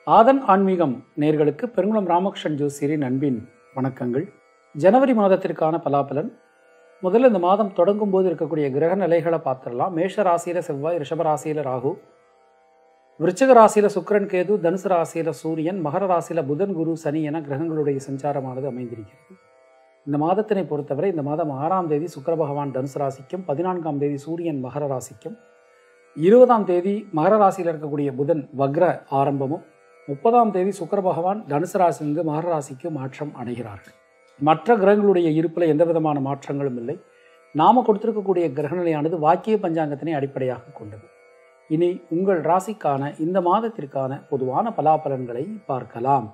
ஆதன் ஆன்மீகம் நேர்களுக்கு பெருங்குளம் ராமகிருஷ்ணன் ஜோசியரின் அன்பின் வணக்கங்கள் ஜனவரி மாதத்திற்கான பலாபலன் முதல்ல இந்த மாதம் தொடங்கும் போது இருக்கக்கூடிய கிரக நிலைகளை பார்த்துடலாம் மேஷ ராசியில செவ்வாய் ரிஷப ராசியில ராகு விருச்சிக ராசியில சுக்கிரன் கேது தனுசு ராசியில சூரியன் மகர ராசியில புதன் குரு சனி என கிரகங்களுடைய சஞ்சாரமானது அமைந்திருக்கிறது இந்த மாதத்தினை பொறுத்தவரை இந்த மாதம் ஆறாம் தேதி சுக்கிர பகவான் தனுசு ராசிக்கும் பதினான்காம் தேதி சூரியன் மகர ராசிக்கும் இருபதாம் தேதி மகர ராசியில் இருக்கக்கூடிய புதன் வக்ர ஆரம்பமும் முப்பதாம் தேதி சுக்கிர பகவான் தனுசு ராசிலிருந்து மகர ராசிக்கு மாற்றம் அடைகிறார்கள் மற்ற கிரகங்களுடைய இருப்பில் எந்த விதமான மாற்றங்களும் இல்லை நாம கொடுத்திருக்கக்கூடிய கிரகநிலையானது வாக்கிய பஞ்சாங்கத்தினை அடிப்படையாக கொண்டது இனி உங்கள் ராசிக்கான இந்த மாதத்திற்கான பொதுவான பலாபலன்களை பார்க்கலாம்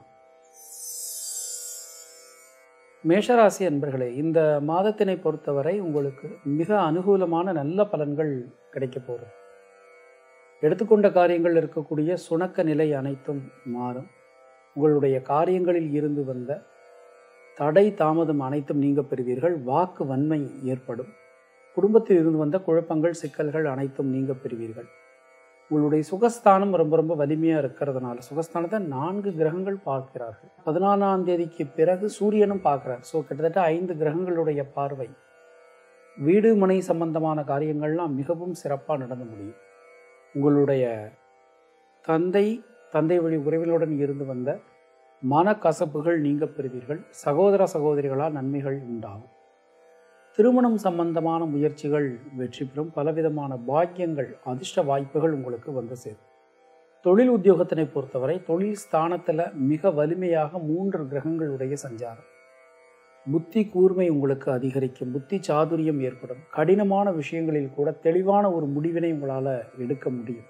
மேஷராசி அன்பர்களே இந்த மாதத்தினை பொறுத்தவரை உங்களுக்கு மிக அனுகூலமான நல்ல பலன்கள் கிடைக்க போகிறது எடுத்துக்கொண்ட காரியங்கள் இருக்கக்கூடிய சுணக்க நிலை அனைத்தும் மாறும் உங்களுடைய காரியங்களில் இருந்து வந்த தடை தாமதம் அனைத்தும் நீங்க பெறுவீர்கள் வாக்கு வன்மை ஏற்படும் குடும்பத்தில் இருந்து வந்த குழப்பங்கள் சிக்கல்கள் அனைத்தும் நீங்க பெறுவீர்கள் உங்களுடைய சுகஸ்தானம் ரொம்ப ரொம்ப வலிமையாக இருக்கிறதுனால சுகஸ்தானத்தை நான்கு கிரகங்கள் பார்க்கிறார்கள் பதினாலாம் தேதிக்கு பிறகு சூரியனும் பார்க்குறார் ஸோ கிட்டத்தட்ட ஐந்து கிரகங்களுடைய பார்வை வீடு மனை சம்பந்தமான காரியங்கள்லாம் மிகவும் சிறப்பாக நடந்து முடியும் உங்களுடைய தந்தை தந்தை வழி உறவினுடன் இருந்து வந்த மனக்கசப்புகள் நீங்க பெறுவீர்கள் சகோதர சகோதரிகளால் நன்மைகள் உண்டாகும் திருமணம் சம்பந்தமான முயற்சிகள் வெற்றி பெறும் பலவிதமான பாக்கியங்கள் அதிர்ஷ்ட வாய்ப்புகள் உங்களுக்கு வந்து சேரும் தொழில் உத்தியோகத்தினை பொறுத்தவரை தொழில் ஸ்தானத்தில் மிக வலிமையாக மூன்று கிரகங்களுடைய சஞ்சாரம் புத்தி கூர்மை உங்களுக்கு அதிகரிக்கும் புத்தி சாதுரியம் ஏற்படும் கடினமான விஷயங்களில் கூட தெளிவான ஒரு முடிவினை உங்களால் எடுக்க முடியும்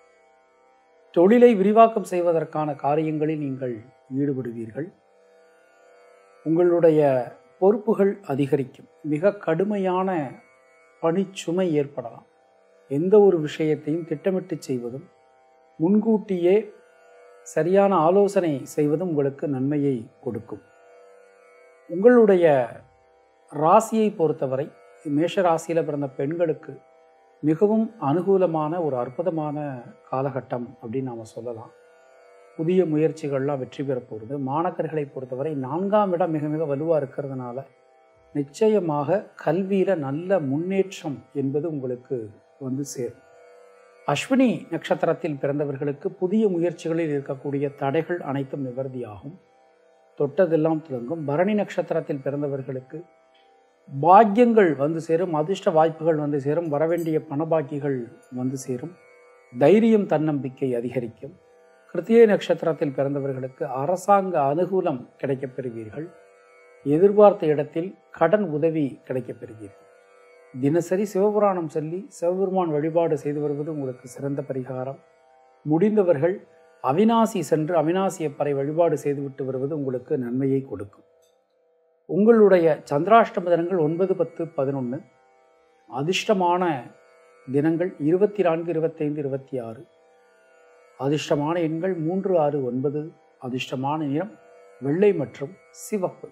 தொழிலை விரிவாக்கம் செய்வதற்கான காரியங்களில் நீங்கள் ஈடுபடுவீர்கள் உங்களுடைய பொறுப்புகள் அதிகரிக்கும் மிக கடுமையான பணிச்சுமை ஏற்படலாம் எந்த ஒரு விஷயத்தையும் திட்டமிட்டு செய்வதும் முன்கூட்டியே சரியான ஆலோசனை செய்வதும் உங்களுக்கு நன்மையை கொடுக்கும் உங்களுடைய ராசியை பொறுத்தவரை மேஷ ராசியில் பிறந்த பெண்களுக்கு மிகவும் அனுகூலமான ஒரு அற்புதமான காலகட்டம் அப்படின்னு நாம் சொல்லலாம் புதிய முயற்சிகள்லாம் வெற்றி பெற போகிறது மாணக்கர்களை பொறுத்தவரை நான்காம் இடம் மிக மிக வலுவாக இருக்கிறதுனால நிச்சயமாக கல்வியில் நல்ல முன்னேற்றம் என்பது உங்களுக்கு வந்து சேரும் அஸ்வினி நட்சத்திரத்தில் பிறந்தவர்களுக்கு புதிய முயற்சிகளில் இருக்கக்கூடிய தடைகள் அனைத்தும் நிவர்த்தியாகும் தொட்டதெல்லாம் துலங்கும் பரணி நட்சத்திரத்தில் பிறந்தவர்களுக்கு பாக்கியங்கள் வந்து சேரும் அதிர்ஷ்ட வாய்ப்புகள் வந்து சேரும் வரவேண்டிய பணபாக்கிகள் வந்து சேரும் தைரியம் தன்னம்பிக்கை அதிகரிக்கும் கிருத்திய நட்சத்திரத்தில் பிறந்தவர்களுக்கு அரசாங்க அனுகூலம் கிடைக்கப் பெறுவீர்கள் எதிர்பார்த்த இடத்தில் கடன் உதவி கிடைக்கப் பெறுவீர்கள் தினசரி சிவபுராணம் சொல்லி சிவபெருமான் வழிபாடு செய்து வருவது உங்களுக்கு சிறந்த பரிகாரம் முடிந்தவர்கள் அவினாசி சென்று அவினாசியப்பறை வழிபாடு செய்துவிட்டு வருவது உங்களுக்கு நன்மையை கொடுக்கும் உங்களுடைய சந்திராஷ்டம தினங்கள் ஒன்பது பத்து பதினொன்று அதிர்ஷ்டமான தினங்கள் இருபத்தி நான்கு இருபத்தைந்து இருபத்தி ஆறு அதிர்ஷ்டமான எண்கள் மூன்று ஆறு ஒன்பது அதிர்ஷ்டமான நிறம் வெள்ளை மற்றும் சிவப்பு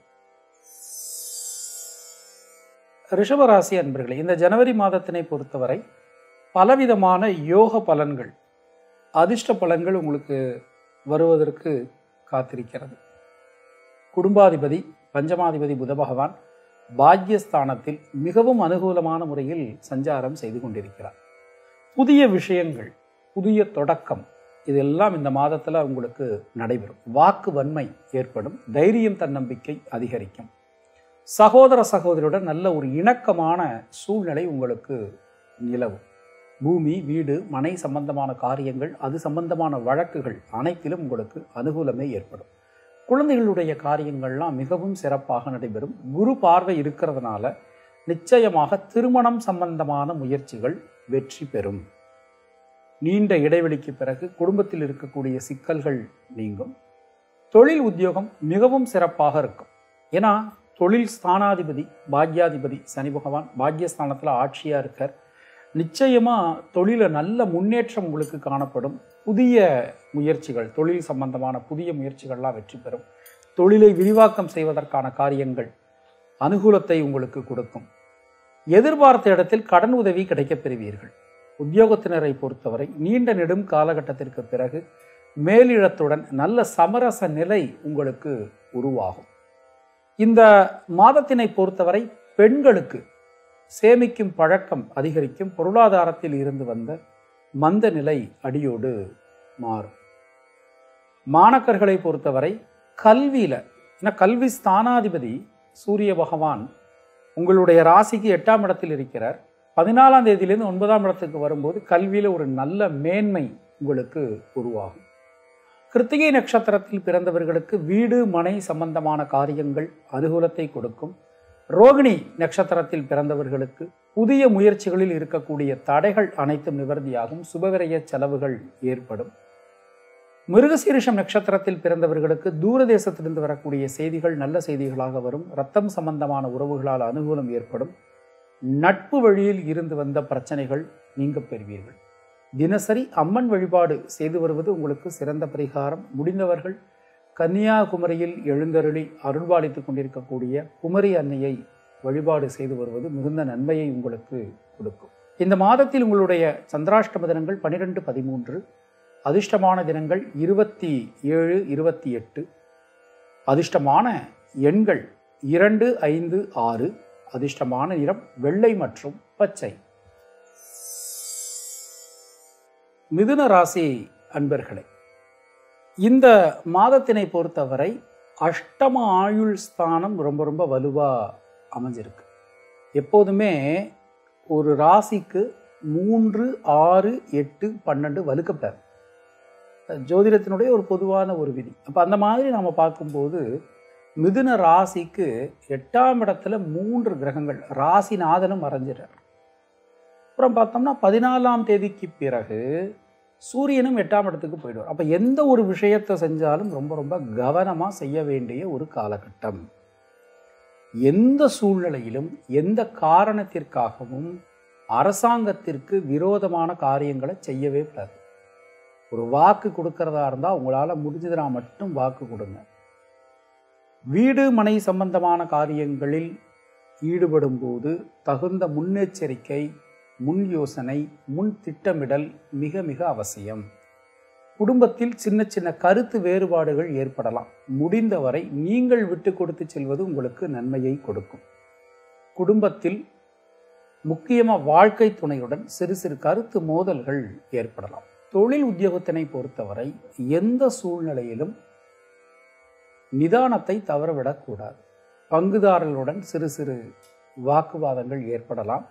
ரிஷபராசி அன்பர்களே இந்த ஜனவரி மாதத்தினை பொறுத்தவரை பலவிதமான யோக பலன்கள் அதிர்ஷ்ட பலன்கள் உங்களுக்கு வருவதற்கு காத்திருக்கிறது குடும்பாதிபதி பஞ்சமாதிபதி புத பகவான் பாக்யஸ்தானத்தில் மிகவும் அனுகூலமான முறையில் சஞ்சாரம் செய்து கொண்டிருக்கிறார் புதிய விஷயங்கள் புதிய தொடக்கம் இதெல்லாம் இந்த மாதத்தில் உங்களுக்கு நடைபெறும் வாக்கு வன்மை ஏற்படும் தைரியம் தன்னம்பிக்கை அதிகரிக்கும் சகோதர சகோதரியுடன் நல்ல ஒரு இணக்கமான சூழ்நிலை உங்களுக்கு நிலவும் பூமி வீடு மனை சம்பந்தமான காரியங்கள் அது சம்பந்தமான வழக்குகள் அனைத்திலும் உங்களுக்கு அனுகூலமே ஏற்படும் குழந்தைகளுடைய காரியங்கள்லாம் மிகவும் சிறப்பாக நடைபெறும் குரு பார்வை இருக்கிறதுனால நிச்சயமாக திருமணம் சம்பந்தமான முயற்சிகள் வெற்றி பெறும் நீண்ட இடைவெளிக்கு பிறகு குடும்பத்தில் இருக்கக்கூடிய சிக்கல்கள் நீங்கும் தொழில் உத்தியோகம் மிகவும் சிறப்பாக இருக்கும் ஏன்னா தொழில் ஸ்தானாதிபதி பாக்யாதிபதி சனி பகவான் பாக்யஸ்தானத்தில் ஆட்சியாக இருக்கார் நிச்சயமாக தொழிலில் நல்ல முன்னேற்றம் உங்களுக்கு காணப்படும் புதிய முயற்சிகள் தொழில் சம்பந்தமான புதிய முயற்சிகள்லாம் வெற்றி பெறும் தொழிலை விரிவாக்கம் செய்வதற்கான காரியங்கள் அனுகூலத்தை உங்களுக்கு கொடுக்கும் எதிர்பார்த்த இடத்தில் கடன் உதவி கிடைக்கப் பெறுவீர்கள் உத்தியோகத்தினரை பொறுத்தவரை நீண்ட நெடும் காலகட்டத்திற்கு பிறகு மேலிடத்துடன் நல்ல சமரச நிலை உங்களுக்கு உருவாகும் இந்த மாதத்தினை பொறுத்தவரை பெண்களுக்கு சேமிக்கும் பழக்கம் அதிகரிக்கும் பொருளாதாரத்தில் இருந்து வந்த மந்த நிலை அடியோடு மாறும் மாணக்கர்களை பொறுத்தவரை கல்வியில் ஏன்னா கல்வி ஸ்தானாதிபதி சூரிய பகவான் உங்களுடைய ராசிக்கு எட்டாம் இடத்தில் இருக்கிறார் பதினாலாம் தேதியிலேருந்து ஒன்பதாம் இடத்துக்கு வரும்போது கல்வியில் ஒரு நல்ல மேன்மை உங்களுக்கு உருவாகும் கிருத்திகை நட்சத்திரத்தில் பிறந்தவர்களுக்கு வீடு மனை சம்பந்தமான காரியங்கள் அனுகூலத்தை கொடுக்கும் ரோகிணி நட்சத்திரத்தில் பிறந்தவர்களுக்கு புதிய முயற்சிகளில் இருக்கக்கூடிய தடைகள் அனைத்தும் நிவர்த்தியாகும் சுபவிரய செலவுகள் ஏற்படும் மிருகசீரிஷம் நட்சத்திரத்தில் பிறந்தவர்களுக்கு தூரதேசத்திலிருந்து வரக்கூடிய செய்திகள் நல்ல செய்திகளாக வரும் ரத்தம் சம்பந்தமான உறவுகளால் அனுகூலம் ஏற்படும் நட்பு வழியில் இருந்து வந்த பிரச்சனைகள் நீங்க பெறுவீர்கள் தினசரி அம்மன் வழிபாடு செய்து வருவது உங்களுக்கு சிறந்த பரிகாரம் முடிந்தவர்கள் கன்னியாகுமரியில் எழுந்தருளி அருள்பாலித்துக் கொண்டிருக்கக்கூடிய குமரி அன்னையை வழிபாடு செய்து வருவது மிகுந்த நன்மையை உங்களுக்கு கொடுக்கும் இந்த மாதத்தில் உங்களுடைய சந்திராஷ்டம தினங்கள் பனிரெண்டு பதிமூன்று அதிர்ஷ்டமான தினங்கள் இருபத்தி ஏழு இருபத்தி எட்டு அதிர்ஷ்டமான எண்கள் இரண்டு ஐந்து ஆறு அதிர்ஷ்டமான நிறம் வெள்ளை மற்றும் பச்சை மிதுன ராசி அன்பர்களே இந்த மாதத்தினை பொறுத்தவரை அஷ்டம ஆயுள் ஸ்தானம் ரொம்ப ரொம்ப வலுவாக அமைஞ்சிருக்கு எப்போதுமே ஒரு ராசிக்கு மூன்று ஆறு எட்டு பன்னெண்டு வலுக்கப்படாது ஜோதிடத்தினுடைய ஒரு பொதுவான ஒரு விதி அப்போ அந்த மாதிரி நம்ம பார்க்கும்போது மிதுன ராசிக்கு எட்டாம் இடத்துல மூன்று கிரகங்கள் ராசிநாதனும் மறைஞ்சிட்டார் அப்புறம் பார்த்தோம்னா பதினாலாம் தேதிக்கு பிறகு சூரியனும் எட்டாம் இடத்துக்கு போயிடுவார் அப்போ எந்த ஒரு விஷயத்தை செஞ்சாலும் ரொம்ப ரொம்ப கவனமாக செய்ய வேண்டிய ஒரு காலகட்டம் எந்த சூழ்நிலையிலும் எந்த காரணத்திற்காகவும் அரசாங்கத்திற்கு விரோதமான காரியங்களை செய்யவே கூடாது ஒரு வாக்கு கொடுக்கறதா இருந்தால் உங்களால் முடிஞ்சதுனா மட்டும் வாக்கு கொடுங்க வீடு மனை சம்பந்தமான காரியங்களில் ஈடுபடும் போது தகுந்த முன்னெச்சரிக்கை முன் யோசனை முன் திட்டமிடல் மிக மிக அவசியம் குடும்பத்தில் சின்ன சின்ன கருத்து வேறுபாடுகள் ஏற்படலாம் முடிந்தவரை நீங்கள் விட்டு கொடுத்து செல்வது உங்களுக்கு நன்மையை கொடுக்கும் குடும்பத்தில் முக்கியமாக வாழ்க்கை துணையுடன் சிறு சிறு கருத்து மோதல்கள் ஏற்படலாம் தொழில் உத்தியோகத்தினை பொறுத்தவரை எந்த சூழ்நிலையிலும் நிதானத்தை தவறவிடக்கூடாது பங்குதாரர்களுடன் சிறு சிறு வாக்குவாதங்கள் ஏற்படலாம்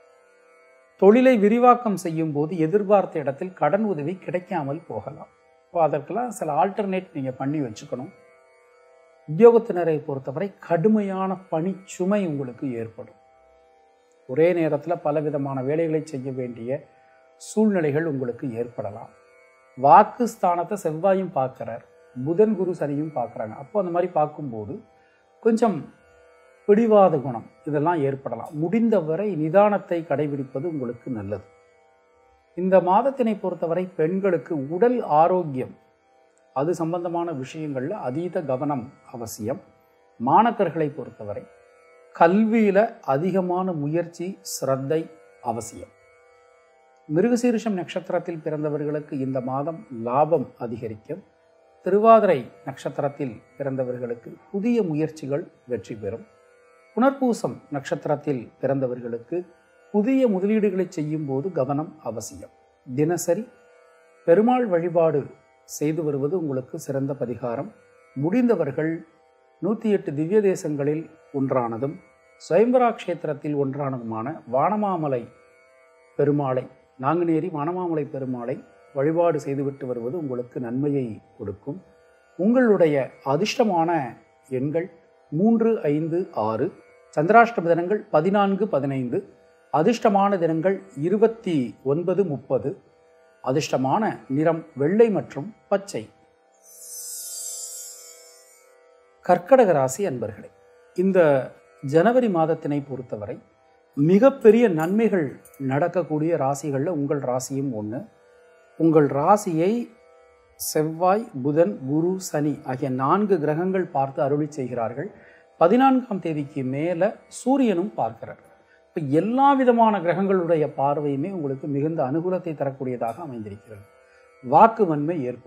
தொழிலை விரிவாக்கம் செய்யும் போது எதிர்பார்த்த இடத்தில் கடன் உதவி கிடைக்காமல் போகலாம் இப்போ அதற்கெல்லாம் சில ஆல்டர்னேட் நீங்கள் பண்ணி வச்சுக்கணும் உத்தியோகத்தினரை பொறுத்தவரை கடுமையான பணிச்சுமை உங்களுக்கு ஏற்படும் ஒரே நேரத்தில் பலவிதமான வேலைகளை செய்ய வேண்டிய சூழ்நிலைகள் உங்களுக்கு ஏற்படலாம் வாக்கு ஸ்தானத்தை செவ்வாயும் பார்க்குறார் புதன் குரு சனியும் பார்க்குறாங்க அப்போ அந்த மாதிரி பார்க்கும்போது கொஞ்சம் பிடிவாத குணம் இதெல்லாம் ஏற்படலாம் முடிந்தவரை நிதானத்தை கடைபிடிப்பது உங்களுக்கு நல்லது இந்த மாதத்தினை பொறுத்தவரை பெண்களுக்கு உடல் ஆரோக்கியம் அது சம்பந்தமான விஷயங்களில் அதீத கவனம் அவசியம் மாணக்கர்களை பொறுத்தவரை கல்வியில் அதிகமான முயற்சி சிரத்தை அவசியம் மிருகசீரிஷம் நட்சத்திரத்தில் பிறந்தவர்களுக்கு இந்த மாதம் லாபம் அதிகரிக்கும் திருவாதிரை நட்சத்திரத்தில் பிறந்தவர்களுக்கு புதிய முயற்சிகள் வெற்றி பெறும் புனர்பூசம் நட்சத்திரத்தில் பிறந்தவர்களுக்கு புதிய முதலீடுகளை செய்யும் போது கவனம் அவசியம் தினசரி பெருமாள் வழிபாடு செய்து வருவது உங்களுக்கு சிறந்த பரிகாரம் முடிந்தவர்கள் நூற்றி எட்டு திவ்ய தேசங்களில் ஒன்றானதும் சுயம்பரா கஷேத்திரத்தில் ஒன்றானதுமான வானமாமலை பெருமாளை நாங்குநேரி வானமாமலை பெருமாளை வழிபாடு செய்துவிட்டு வருவது உங்களுக்கு நன்மையை கொடுக்கும் உங்களுடைய அதிர்ஷ்டமான எண்கள் மூன்று ஐந்து ஆறு சந்திராஷ்டம தினங்கள் பதினான்கு பதினைந்து அதிர்ஷ்டமான தினங்கள் இருபத்தி ஒன்பது முப்பது அதிர்ஷ்டமான நிறம் வெள்ளை மற்றும் பச்சை கர்க்கடக ராசி அன்பர்களே இந்த ஜனவரி மாதத்தினை பொறுத்தவரை மிகப்பெரிய நன்மைகள் நடக்கக்கூடிய ராசிகளில் உங்கள் ராசியும் ஒன்று உங்கள் ராசியை செவ்வாய் புதன் குரு சனி ஆகிய நான்கு கிரகங்கள் பார்த்து அருளி செய்கிறார்கள் பதினான்காம் தேதிக்கு மேலே சூரியனும் பார்க்கிறார் இப்போ எல்லா விதமான கிரகங்களுடைய பார்வையுமே உங்களுக்கு மிகுந்த அனுகூலத்தை தரக்கூடியதாக அமைந்திருக்கிறது வாக்கு வன்மை ஏற்படும்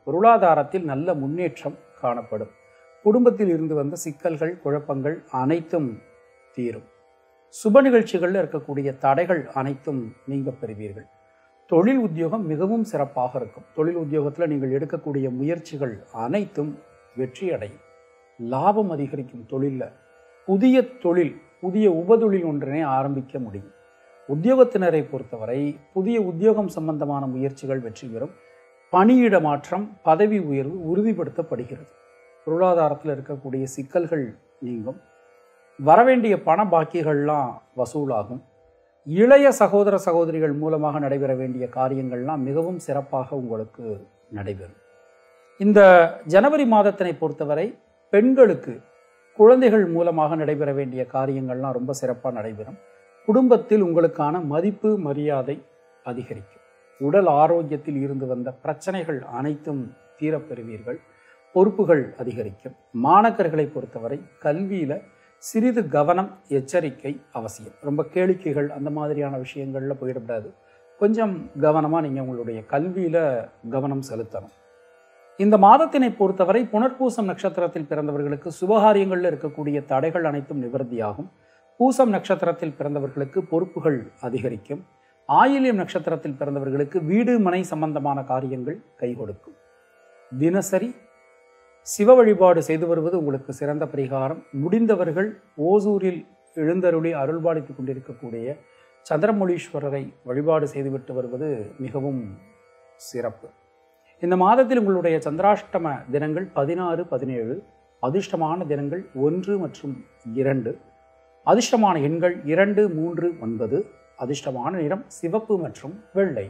பொருளாதாரத்தில் நல்ல முன்னேற்றம் காணப்படும் குடும்பத்தில் இருந்து வந்த சிக்கல்கள் குழப்பங்கள் அனைத்தும் தீரும் சுப நிகழ்ச்சிகளில் இருக்கக்கூடிய தடைகள் அனைத்தும் நீங்க பெறுவீர்கள் தொழில் உத்தியோகம் மிகவும் சிறப்பாக இருக்கும் தொழில் உத்தியோகத்தில் நீங்கள் எடுக்கக்கூடிய முயற்சிகள் அனைத்தும் வெற்றி அடையும் லாபம் அதிகரிக்கும் தொழிலில் புதிய தொழில் புதிய உபதொழில் ஒன்றினை ஆரம்பிக்க முடியும் உத்தியோகத்தினரை பொறுத்தவரை புதிய உத்தியோகம் சம்பந்தமான முயற்சிகள் வெற்றி பெறும் பணியிட மாற்றம் பதவி உயர்வு உறுதிப்படுத்தப்படுகிறது பொருளாதாரத்தில் இருக்கக்கூடிய சிக்கல்கள் நீங்கும் வரவேண்டிய பண பாக்கிகள்லாம் வசூலாகும் இளைய சகோதர சகோதரிகள் மூலமாக நடைபெற வேண்டிய காரியங்கள்லாம் மிகவும் சிறப்பாக உங்களுக்கு நடைபெறும் இந்த ஜனவரி மாதத்தினை பொறுத்தவரை பெண்களுக்கு குழந்தைகள் மூலமாக நடைபெற வேண்டிய காரியங்கள்லாம் ரொம்ப சிறப்பாக நடைபெறும் குடும்பத்தில் உங்களுக்கான மதிப்பு மரியாதை அதிகரிக்கும் உடல் ஆரோக்கியத்தில் இருந்து வந்த பிரச்சனைகள் அனைத்தும் தீரப்பெறுவீர்கள் பொறுப்புகள் அதிகரிக்கும் மாணக்கர்களை பொறுத்தவரை கல்வியில் சிறிது கவனம் எச்சரிக்கை அவசியம் ரொம்ப கேளிக்கைகள் அந்த மாதிரியான விஷயங்களில் போயிடக்கூடாது கொஞ்சம் கவனமாக நீங்கள் உங்களுடைய கல்வியில் கவனம் செலுத்தணும் இந்த மாதத்தினை பொறுத்தவரை புனர்பூசம் நட்சத்திரத்தில் பிறந்தவர்களுக்கு சுபகாரியங்களில் இருக்கக்கூடிய தடைகள் அனைத்தும் நிவர்த்தியாகும் பூசம் நட்சத்திரத்தில் பிறந்தவர்களுக்கு பொறுப்புகள் அதிகரிக்கும் ஆயில்யம் நட்சத்திரத்தில் பிறந்தவர்களுக்கு வீடு மனை சம்பந்தமான காரியங்கள் கை கொடுக்கும் தினசரி சிவ வழிபாடு செய்து வருவது உங்களுக்கு சிறந்த பரிகாரம் முடிந்தவர்கள் ஓசூரில் எழுந்தருளி அருள்பாலித்துக் கொண்டிருக்கக்கூடிய சந்திரமொழீஸ்வரரை வழிபாடு செய்துவிட்டு வருவது மிகவும் சிறப்பு இந்த மாதத்தில் உங்களுடைய சந்திராஷ்டம தினங்கள் பதினாறு பதினேழு அதிர்ஷ்டமான தினங்கள் ஒன்று மற்றும் இரண்டு அதிர்ஷ்டமான எண்கள் இரண்டு மூன்று ஒன்பது அதிர்ஷ்டமான நிறம் சிவப்பு மற்றும் வெள்ளை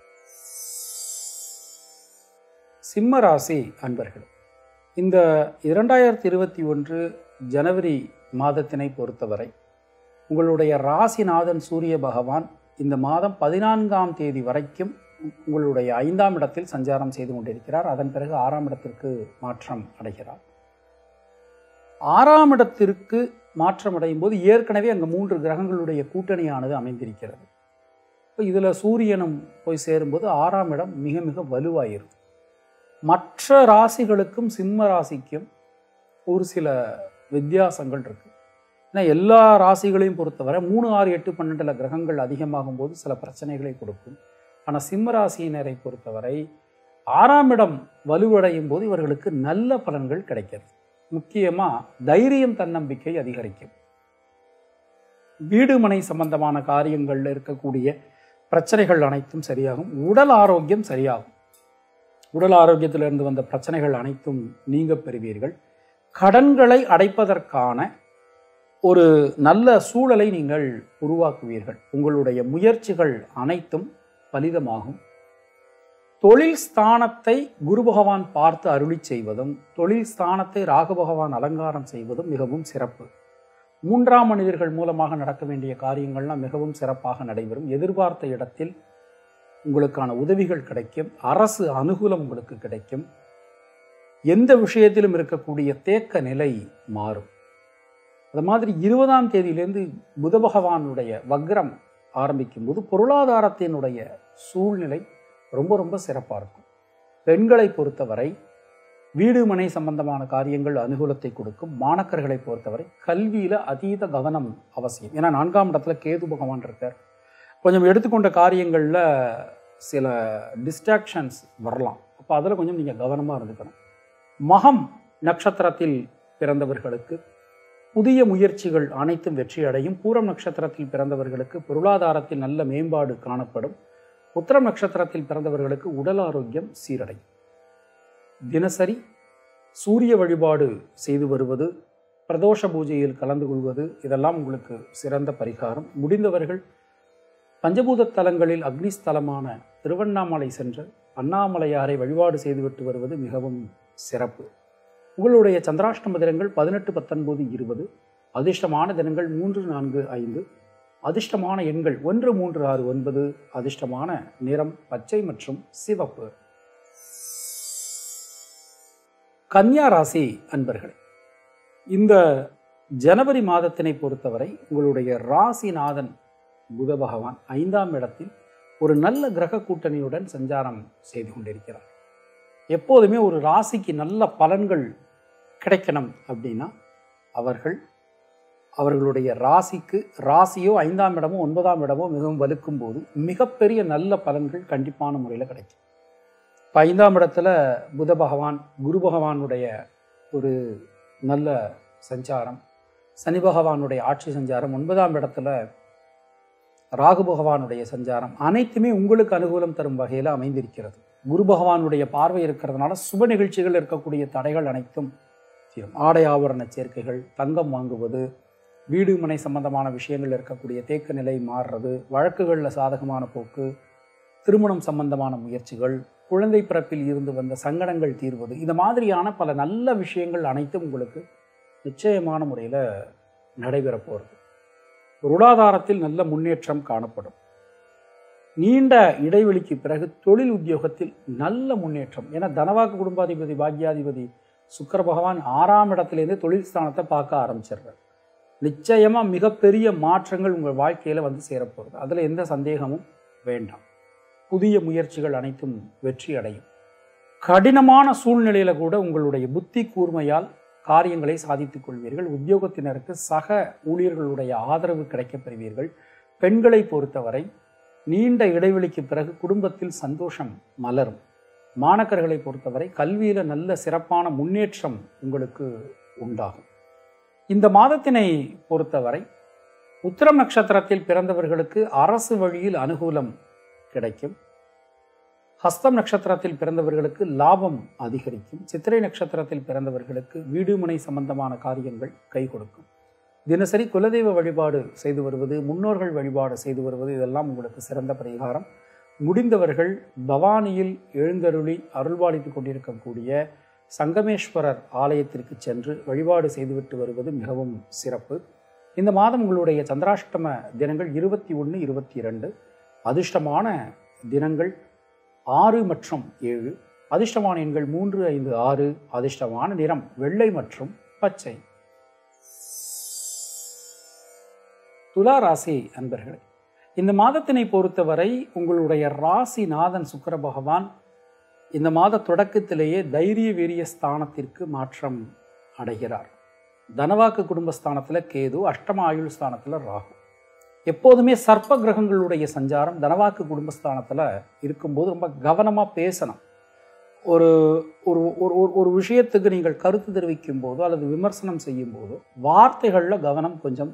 சிம்ம ராசி அன்பர்கள் இந்த இரண்டாயிரத்தி இருபத்தி ஒன்று ஜனவரி மாதத்தினை பொறுத்தவரை உங்களுடைய ராசிநாதன் சூரிய பகவான் இந்த மாதம் பதினான்காம் தேதி வரைக்கும் உங்களுடைய ஐந்தாம் இடத்தில் சஞ்சாரம் செய்து கொண்டிருக்கிறார் அதன் பிறகு ஆறாம் இடத்திற்கு மாற்றம் அடைகிறார் ஆறாம் இடத்திற்கு மாற்றம் அடையும் போது ஏற்கனவே அங்கே மூன்று கிரகங்களுடைய கூட்டணியானது அமைந்திருக்கிறது இப்போ இதில் சூரியனும் போய் சேரும்போது ஆறாம் இடம் மிக மிக வலுவாயிருது மற்ற ராசிகளுக்கும் சிம்ம ராசிக்கும் ஒரு சில வித்தியாசங்கள் இருக்கு ஏன்னா எல்லா ராசிகளையும் பொறுத்தவரை மூணு ஆறு எட்டு பன்னெண்டில் கிரகங்கள் அதிகமாகும் போது சில பிரச்சனைகளை கொடுக்கும் ஆனால் சிம்ம ராசியினரை பொறுத்தவரை ஆறாம் இடம் வலுவடையும் போது இவர்களுக்கு நல்ல பலன்கள் கிடைக்கிறது முக்கியமாக தைரியம் தன்னம்பிக்கை அதிகரிக்கும் வீடு மனை சம்பந்தமான காரியங்களில் இருக்கக்கூடிய பிரச்சனைகள் அனைத்தும் சரியாகும் உடல் ஆரோக்கியம் சரியாகும் உடல் ஆரோக்கியத்திலிருந்து வந்த பிரச்சனைகள் அனைத்தும் நீங்க பெறுவீர்கள் கடன்களை அடைப்பதற்கான ஒரு நல்ல சூழலை நீங்கள் உருவாக்குவீர்கள் உங்களுடைய முயற்சிகள் அனைத்தும் பலிதமாகும் தொழில் ஸ்தானத்தை குரு பகவான் பார்த்து அருளி செய்வதும் தொழில் ஸ்தானத்தை ராகு பகவான் அலங்காரம் செய்வதும் மிகவும் சிறப்பு மூன்றாம் மனிதர்கள் மூலமாக நடக்க வேண்டிய காரியங்கள்லாம் மிகவும் சிறப்பாக நடைபெறும் எதிர்பார்த்த இடத்தில் உங்களுக்கான உதவிகள் கிடைக்கும் அரசு அனுகூலம் உங்களுக்கு கிடைக்கும் எந்த விஷயத்திலும் இருக்கக்கூடிய தேக்க நிலை மாறும் அது மாதிரி இருபதாம் தேதியிலேருந்து புத பகவானுடைய வக்ரம் ஆரம்பிக்கும் போது பொருளாதாரத்தினுடைய சூழ்நிலை ரொம்ப ரொம்ப சிறப்பாக இருக்கும் பெண்களை பொறுத்தவரை வீடு மனை சம்பந்தமான காரியங்கள் அனுகூலத்தை கொடுக்கும் மாணக்கர்களை பொறுத்தவரை கல்வியில் அதீத கவனம் அவசியம் ஏன்னா நான்காம் இடத்துல கேது பகவான் இருக்கார் கொஞ்சம் எடுத்துக்கொண்ட காரியங்களில் சில டிஸ்ட்ராக்ஷன்ஸ் வரலாம் அப்போ அதில் கொஞ்சம் நீங்கள் கவனமாக இருந்துக்கணும் மகம் நட்சத்திரத்தில் பிறந்தவர்களுக்கு புதிய முயற்சிகள் அனைத்தும் வெற்றி அடையும் பூரம் நட்சத்திரத்தில் பிறந்தவர்களுக்கு பொருளாதாரத்தில் நல்ல மேம்பாடு காணப்படும் உத்தரம் நட்சத்திரத்தில் பிறந்தவர்களுக்கு உடல் ஆரோக்கியம் சீரடையும் தினசரி சூரிய வழிபாடு செய்து வருவது பிரதோஷ பூஜையில் கலந்து கொள்வது இதெல்லாம் உங்களுக்கு சிறந்த பரிகாரம் முடிந்தவர்கள் பஞ்சபூத தலங்களில் அக்னி ஸ்தலமான திருவண்ணாமலை சென்று அண்ணாமலையாரை வழிபாடு செய்துவிட்டு வருவது மிகவும் சிறப்பு உங்களுடைய சந்திராஷ்டம தினங்கள் பதினெட்டு பத்தொன்பது இருபது அதிர்ஷ்டமான தினங்கள் மூன்று நான்கு ஐந்து அதிர்ஷ்டமான எண்கள் ஒன்று மூன்று ஆறு ஒன்பது அதிர்ஷ்டமான நிறம் பச்சை மற்றும் சிவப்பு கன்னியா ராசி அன்பர்களே இந்த ஜனவரி மாதத்தினை பொறுத்தவரை உங்களுடைய ராசிநாதன் புத பகவான் ஐந்தாம் இடத்தில் ஒரு நல்ல கிரக கூட்டணியுடன் சஞ்சாரம் செய்து கொண்டிருக்கிறார் எப்போதுமே ஒரு ராசிக்கு நல்ல பலன்கள் கிடைக்கணும் அப்படின்னா அவர்கள் அவர்களுடைய ராசிக்கு ராசியோ ஐந்தாம் இடமோ ஒன்பதாம் இடமோ மிகவும் வலுக்கும் போது மிகப்பெரிய நல்ல பலன்கள் கண்டிப்பான முறையில் கிடைக்கும் இப்போ ஐந்தாம் இடத்துல புத பகவான் குரு பகவானுடைய ஒரு நல்ல சஞ்சாரம் சனி பகவானுடைய ஆட்சி சஞ்சாரம் ஒன்பதாம் இடத்துல ராகு பகவானுடைய சஞ்சாரம் அனைத்துமே உங்களுக்கு அனுகூலம் தரும் வகையில் அமைந்திருக்கிறது குரு பகவானுடைய பார்வை இருக்கிறதுனால சுப நிகழ்ச்சிகள் இருக்கக்கூடிய தடைகள் அனைத்தும் தீரும் ஆடை ஆபரண சேர்க்கைகள் தங்கம் வாங்குவது வீடு மனை சம்பந்தமான விஷயங்கள் இருக்கக்கூடிய தேக்க நிலை மாறுறது வழக்குகளில் சாதகமான போக்கு திருமணம் சம்பந்தமான முயற்சிகள் குழந்தை பிறப்பில் இருந்து வந்த சங்கடங்கள் தீர்வது இது மாதிரியான பல நல்ல விஷயங்கள் அனைத்தும் உங்களுக்கு நிச்சயமான முறையில் நடைபெறப் போகிறது பொருளாதாரத்தில் நல்ல முன்னேற்றம் காணப்படும் நீண்ட இடைவெளிக்கு பிறகு தொழில் உத்தியோகத்தில் நல்ல முன்னேற்றம் ஏன்னா தனவாக்கு குடும்பாதிபதி பாக்யாதிபதி சுக்கர பகவான் ஆறாம் இடத்துலேருந்து தொழில் ஸ்தானத்தை பார்க்க ஆரம்பிச்சிடுறார் நிச்சயமாக மிகப்பெரிய மாற்றங்கள் உங்கள் வாழ்க்கையில் வந்து சேரப்போகுது அதில் எந்த சந்தேகமும் வேண்டாம் புதிய முயற்சிகள் அனைத்தும் வெற்றி அடையும் கடினமான சூழ்நிலையில கூட உங்களுடைய புத்தி கூர்மையால் காரியங்களை சாதித்துக் கொள்வீர்கள் உத்தியோகத்தினருக்கு சக ஊழியர்களுடைய ஆதரவு கிடைக்கப் பெறுவீர்கள் பெண்களை பொறுத்தவரை நீண்ட இடைவெளிக்கு பிறகு குடும்பத்தில் சந்தோஷம் மலரும் மாணக்கர்களை பொறுத்தவரை கல்வியில நல்ல சிறப்பான முன்னேற்றம் உங்களுக்கு உண்டாகும் இந்த மாதத்தினை பொறுத்தவரை உத்திரம் நட்சத்திரத்தில் பிறந்தவர்களுக்கு அரசு வழியில் அனுகூலம் கிடைக்கும் ஹஸ்தம் நட்சத்திரத்தில் பிறந்தவர்களுக்கு லாபம் அதிகரிக்கும் சித்திரை நட்சத்திரத்தில் பிறந்தவர்களுக்கு வீடுமனை சம்பந்தமான காரியங்கள் கை கொடுக்கும் தினசரி குலதெய்வ வழிபாடு செய்து வருவது முன்னோர்கள் வழிபாடு செய்து வருவது இதெல்லாம் உங்களுக்கு சிறந்த பரிகாரம் முடிந்தவர்கள் பவானியில் எழுந்தருளி அருள்பாலித்து கொண்டிருக்கக்கூடிய சங்கமேஸ்வரர் ஆலயத்திற்கு சென்று வழிபாடு செய்துவிட்டு வருவது மிகவும் சிறப்பு இந்த மாதம் உங்களுடைய சந்திராஷ்டம தினங்கள் இருபத்தி ஒன்று இருபத்தி இரண்டு அதிர்ஷ்டமான தினங்கள் ஆறு மற்றும் ஏழு அதிர்ஷ்டமான எண்கள் மூன்று ஐந்து ஆறு அதிர்ஷ்டமான நிறம் வெள்ளை மற்றும் பச்சை துலா ராசி அன்பர்களே இந்த மாதத்தினை பொறுத்தவரை உங்களுடைய ராசிநாதன் சுக்கர பகவான் இந்த மாத தொடக்கத்திலேயே தைரிய வீரிய ஸ்தானத்திற்கு மாற்றம் அடைகிறார் தனவாக்கு குடும்பஸ்தானத்தில் கேது அஷ்டம ஆயுள் ஸ்தானத்தில் ராகு எப்போதுமே சர்ப்ப கிரகங்களுடைய சஞ்சாரம் தனவாக்கு குடும்பஸ்தானத்தில் இருக்கும்போது ரொம்ப கவனமாக பேசணும் ஒரு ஒரு ஒரு ஒரு ஒரு விஷயத்துக்கு நீங்கள் கருத்து தெரிவிக்கும் போதோ அல்லது விமர்சனம் செய்யும் போதோ வார்த்தைகளில் கவனம் கொஞ்சம்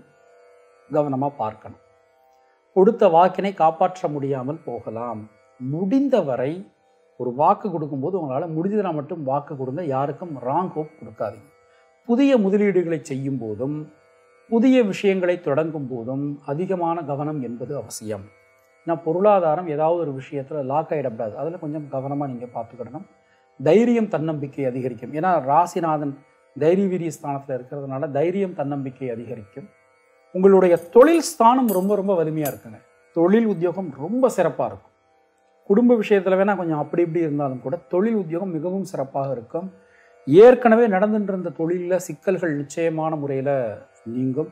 கவனமாக பார்க்கணும் கொடுத்த வாக்கினை காப்பாற்ற முடியாமல் போகலாம் முடிந்தவரை ஒரு வாக்கு கொடுக்கும்போது உங்களால் முடிஞ்சதுனா மட்டும் வாக்கு கொடுங்க யாருக்கும் ராங் ஹோப் கொடுக்காதீங்க புதிய முதலீடுகளை செய்யும் போதும் புதிய விஷயங்களை தொடங்கும் போதும் அதிகமான கவனம் என்பது அவசியம் நான் பொருளாதாரம் ஏதாவது ஒரு விஷயத்தில் லாக் ஆகிடக்கூடாது அதில் கொஞ்சம் கவனமாக நீங்கள் பார்த்துக்கிடணும் தைரியம் தன்னம்பிக்கை அதிகரிக்கும் ஏன்னா ராசிநாதன் தைரிய வீரிய ஸ்தானத்தில் இருக்கிறதுனால தைரியம் தன்னம்பிக்கை அதிகரிக்கும் உங்களுடைய தொழில் ஸ்தானம் ரொம்ப ரொம்ப வலிமையாக இருக்குங்க தொழில் உத்தியோகம் ரொம்ப சிறப்பாக இருக்கும் குடும்ப விஷயத்தில் வேணால் கொஞ்சம் அப்படி இப்படி இருந்தாலும் கூட தொழில் உத்தியோகம் மிகவும் சிறப்பாக இருக்கும் ஏற்கனவே நடந்துட்டு இருந்த தொழிலில் சிக்கல்கள் நிச்சயமான முறையில் நீங்கும்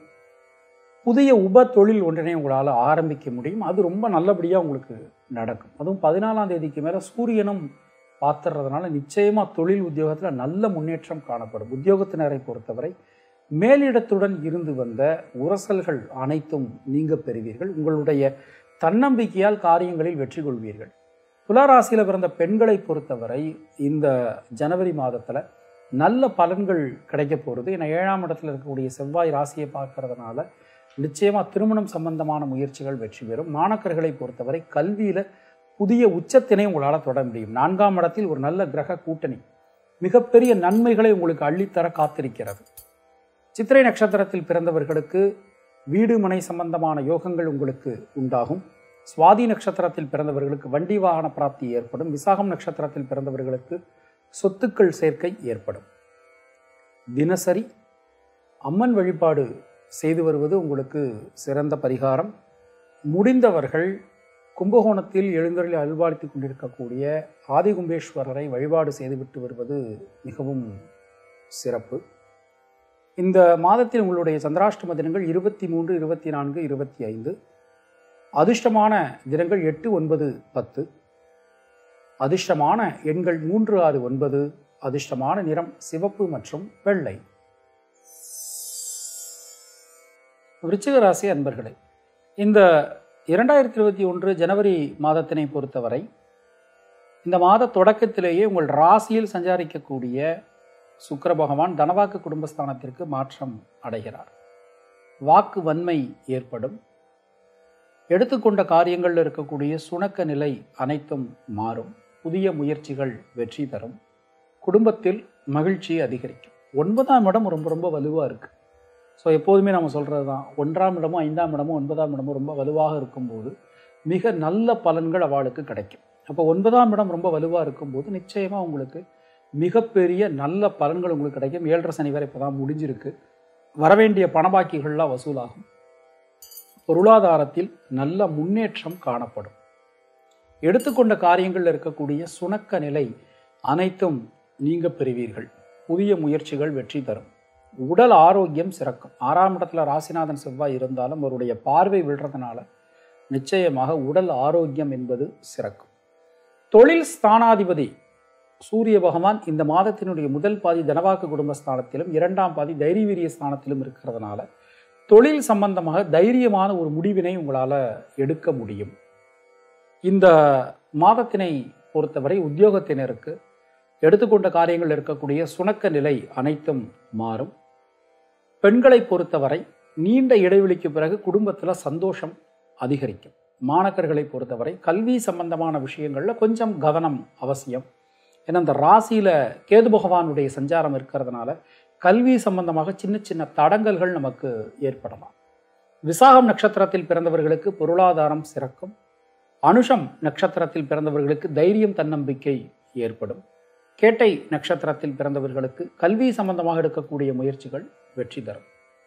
புதிய உப தொழில் ஒன்றினை உங்களால் ஆரம்பிக்க முடியும் அது ரொம்ப நல்லபடியாக உங்களுக்கு நடக்கும் அதுவும் பதினாலாம் தேதிக்கு மேலே சூரியனும் பார்த்துறதுனால நிச்சயமாக தொழில் உத்தியோகத்தில் நல்ல முன்னேற்றம் காணப்படும் உத்தியோகத்தினரை பொறுத்தவரை மேலிடத்துடன் இருந்து வந்த உரசல்கள் அனைத்தும் நீங்க பெறுவீர்கள் உங்களுடைய தன்னம்பிக்கையால் காரியங்களில் வெற்றி கொள்வீர்கள் துளாராசியில் பிறந்த பெண்களை பொறுத்தவரை இந்த ஜனவரி மாதத்தில் நல்ல பலன்கள் கிடைக்க போகிறது ஏன்னா ஏழாம் இடத்துல இருக்கக்கூடிய செவ்வாய் ராசியை பார்க்கறதுனால நிச்சயமாக திருமணம் சம்பந்தமான முயற்சிகள் வெற்றி பெறும் மாணக்கர்களை பொறுத்தவரை கல்வியில் புதிய உச்சத்தினை உங்களால் தொட முடியும் நான்காம் இடத்தில் ஒரு நல்ல கிரக கூட்டணி மிகப்பெரிய நன்மைகளை உங்களுக்கு அள்ளித்தர காத்திருக்கிறது சித்திரை நட்சத்திரத்தில் பிறந்தவர்களுக்கு வீடு மனை சம்பந்தமான யோகங்கள் உங்களுக்கு உண்டாகும் சுவாதி நட்சத்திரத்தில் பிறந்தவர்களுக்கு வண்டி வாகன பிராப்தி ஏற்படும் விசாகம் நட்சத்திரத்தில் பிறந்தவர்களுக்கு சொத்துக்கள் சேர்க்கை ஏற்படும் தினசரி அம்மன் வழிபாடு செய்து வருவது உங்களுக்கு சிறந்த பரிகாரம் முடிந்தவர்கள் கும்பகோணத்தில் எழுந்தருளி அல்வாழ்த்தி கொண்டிருக்கக்கூடிய ஆதிகும்பேஸ்வரரை வழிபாடு செய்துவிட்டு வருவது மிகவும் சிறப்பு இந்த மாதத்தில் உங்களுடைய சந்திராஷ்டம தினங்கள் இருபத்தி மூன்று இருபத்தி நான்கு இருபத்தி ஐந்து அதிர்ஷ்டமான தினங்கள் எட்டு ஒன்பது பத்து அதிர்ஷ்டமான எண்கள் மூன்று ஆறு ஒன்பது அதிர்ஷ்டமான நிறம் சிவப்பு மற்றும் வெள்ளை விருச்சிக ராசி அன்பர்களே இந்த இரண்டாயிரத்தி இருபத்தி ஒன்று ஜனவரி மாதத்தினை பொறுத்தவரை இந்த மாத தொடக்கத்திலேயே உங்கள் ராசியில் சஞ்சாரிக்கக்கூடிய சுக்கிர பகவான் தனவாக்கு குடும்பஸ்தானத்திற்கு மாற்றம் அடைகிறார் வாக்கு வன்மை ஏற்படும் எடுத்துக்கொண்ட காரியங்களில் இருக்கக்கூடிய சுணக்க நிலை அனைத்தும் மாறும் புதிய முயற்சிகள் வெற்றி தரும் குடும்பத்தில் மகிழ்ச்சி அதிகரிக்கும் ஒன்பதாம் இடம் ரொம்ப ரொம்ப வலுவாக இருக்குது ஸோ எப்போதுமே நம்ம சொல்கிறது தான் ஒன்றாம் இடமும் ஐந்தாம் இடமும் ஒன்பதாம் இடமும் ரொம்ப வலுவாக இருக்கும்போது மிக நல்ல பலன்கள் அவளுக்கு கிடைக்கும் அப்போ ஒன்பதாம் இடம் ரொம்ப வலுவாக இருக்கும்போது நிச்சயமாக உங்களுக்கு மிகப்பெரிய நல்ல பலன்கள் உங்களுக்கு கிடைக்கும் ஏழரை சனி வரை இப்போ தான் முடிஞ்சிருக்கு வரவேண்டிய பணபாக்கிகள்லாம் வசூலாகும் பொருளாதாரத்தில் நல்ல முன்னேற்றம் காணப்படும் எடுத்துக்கொண்ட காரியங்களில் இருக்கக்கூடிய சுணக்க நிலை அனைத்தும் நீங்க பெறுவீர்கள் புதிய முயற்சிகள் வெற்றி தரும் உடல் ஆரோக்கியம் சிறக்கும் ஆறாம் இடத்துல ராசிநாதன் செவ்வாய் இருந்தாலும் அவருடைய பார்வை விழுறதுனால நிச்சயமாக உடல் ஆரோக்கியம் என்பது சிறக்கும் தொழில் ஸ்தானாதிபதி சூரிய பகவான் இந்த மாதத்தினுடைய முதல் பாதி தனவாக்கு குடும்பஸ்தானத்திலும் இரண்டாம் பாதி தைரியவீரிய ஸ்தானத்திலும் இருக்கிறதுனால தொழில் சம்பந்தமாக தைரியமான ஒரு முடிவினை உங்களால் எடுக்க முடியும் இந்த மாதத்தினை பொறுத்தவரை உத்தியோகத்தினருக்கு எடுத்துக்கொண்ட காரியங்கள் இருக்கக்கூடிய சுணக்க நிலை அனைத்தும் மாறும் பெண்களை பொறுத்தவரை நீண்ட இடைவெளிக்கு பிறகு குடும்பத்தில் சந்தோஷம் அதிகரிக்கும் மாணக்கர்களை பொறுத்தவரை கல்வி சம்பந்தமான விஷயங்களில் கொஞ்சம் கவனம் அவசியம் ஏன்னா இந்த ராசியில் கேது பகவானுடைய சஞ்சாரம் இருக்கிறதுனால கல்வி சம்பந்தமாக சின்ன சின்ன தடங்கல்கள் நமக்கு ஏற்படலாம் விசாகம் நட்சத்திரத்தில் பிறந்தவர்களுக்கு பொருளாதாரம் சிறக்கும் அனுஷம் நட்சத்திரத்தில் பிறந்தவர்களுக்கு தைரியம் தன்னம்பிக்கை ஏற்படும் கேட்டை நட்சத்திரத்தில் பிறந்தவர்களுக்கு கல்வி சம்பந்தமாக எடுக்கக்கூடிய முயற்சிகள் வெற்றி தரும்